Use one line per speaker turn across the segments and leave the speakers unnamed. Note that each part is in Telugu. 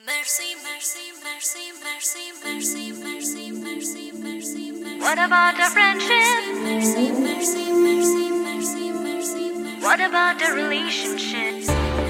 Mercy, mercy, mercy, mercy, mercy, mercy, mercy, mercy, mercy. What about the friendship? Mercy, mercy, mercy, mercy, mercy, mercy. What about the relationships?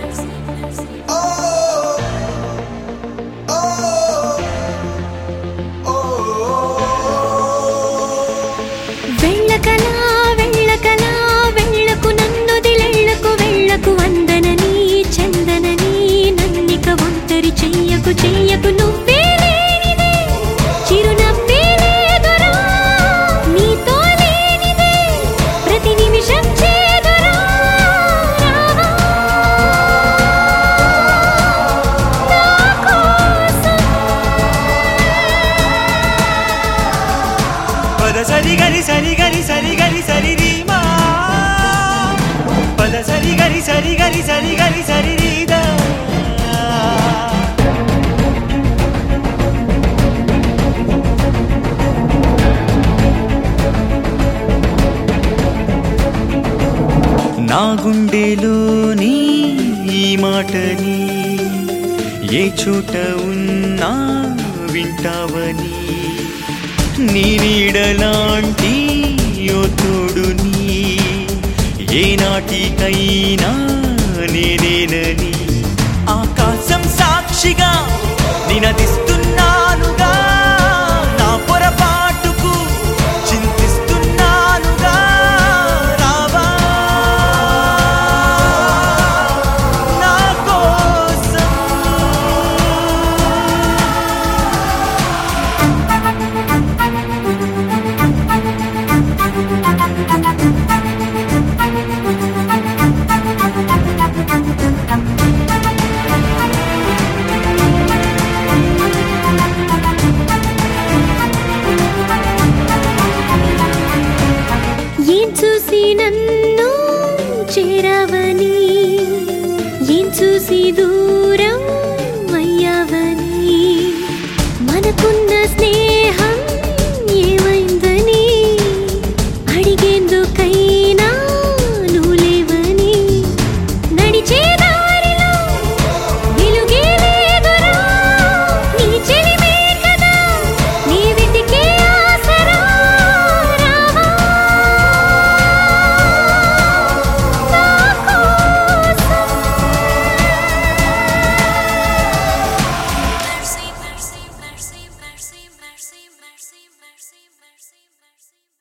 వెళ్ళకలా వెళ్ళకలా వెళ్ళకు నన్నొదిలెళ్ళకు వెళ్ళకు వందనని చందనని నన్నిక ఒంటరి చెయ్యకు చెయ్యకు నువ్వే లేనిదే చిరునవ్వే లేదురా నీతో లేనిదే ప్రతి నిమిషం చేదురా రావా నా కోసం
పద సరి గరి సరి గరి సరి గరి సరి రీమా పద సరి గరి సరి గరి సరి గరి సరి రీదా నా గుండెలోని ఈ మాటని ఏ చోట ఉన్నా వింటావని నీ నీడలాంటి ఓ తోడుని ఏ నాటికైనా నేనేనని